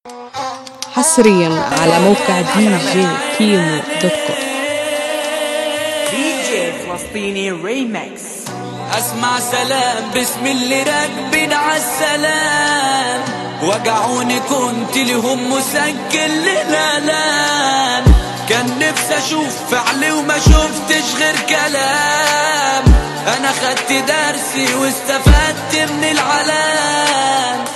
حصريا على موقع دي جي كيمو دوت كوم دي جي فلسطيني ريمكس اسمع سلام بسم اللي راكبين عالسلام وجعوني كنت لهم مسجل للالام كان نفسي اشوف فعل وما شفتش غير كلام انا خدت درسي واستفدت من العلام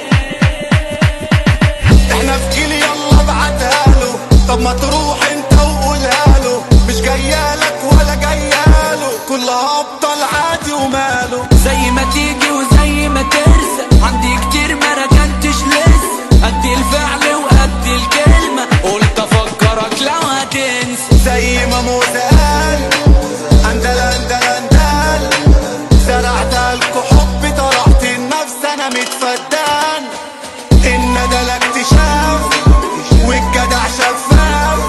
احنا في جيل يلا ابعتها له طب ما تروح انت وقولها له مش جايالك ولا جاياله كلها ابطال عادي وماله زي ما تيجي وزي ما ترسى عندي كتير ما ركنتش لسه قد الفعل وقد الكلمة قلت افكرك لو هتنسى زي ما موسى قال اندل اندل اندل زرعت لكم حب طرحت النفس انا متفدان ان ده الاكتشاف والجدع شفاف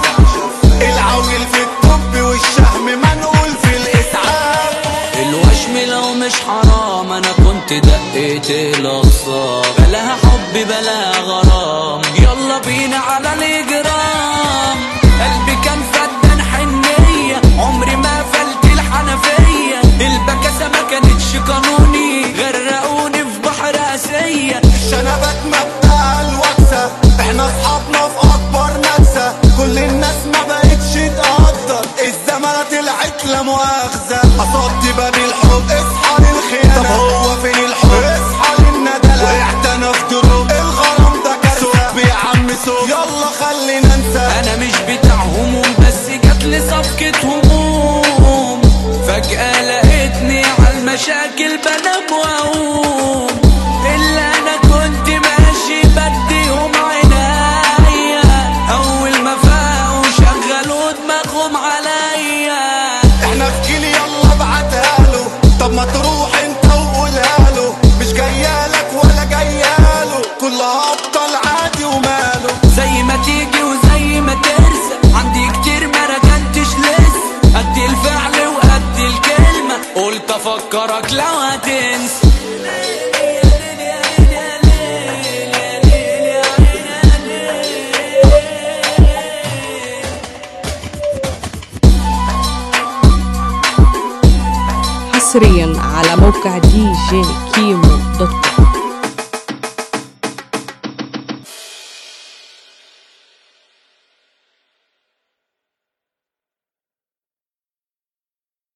العويل في الطب والشهم منقول في الاسعاف الوشم لو مش حرام انا كنت دقيت الاقصى بلاها حب بلا غرام يلا بينا على الاجرام قلبي كان فدان حنية عمري ما فلت الحنفية البكاسة ما كانتش قانوني غرقوني في بحر اسية شنبك مبدأ الوكسة احنا اصحابنا في اكبر نكسة كل الناس ما بقتش تقدر الزمنة طلعت لا مؤاخذة قصدت باب الحب اصحى للخيانة طب هو فين الحب اصحى للندلة وقعت انا في دروب الغرام ده كارثة سب يا عم سب يلا خلينا ننسى انا مش بتاع هموم بس جات لي صفقة هموم فجأة لقيتني على المشاكل بنام واقوم اللي انا كنت ماشي بديهم عناية اول ما فاقوا شغلوا دماغهم عليا احنا في جيل يلا ابعتها له طب ما تروح انت وقولها له مش جايالك ولا جاياله كلها ابطال عادي وماله زي ما تيجي وزي ما ترسى عندي كتير ما ركنتش لسه قد الفعل وقد الكلمة قلت افكرك لو هتنسى حصريا على موقع دي جي كيمو دوت كوم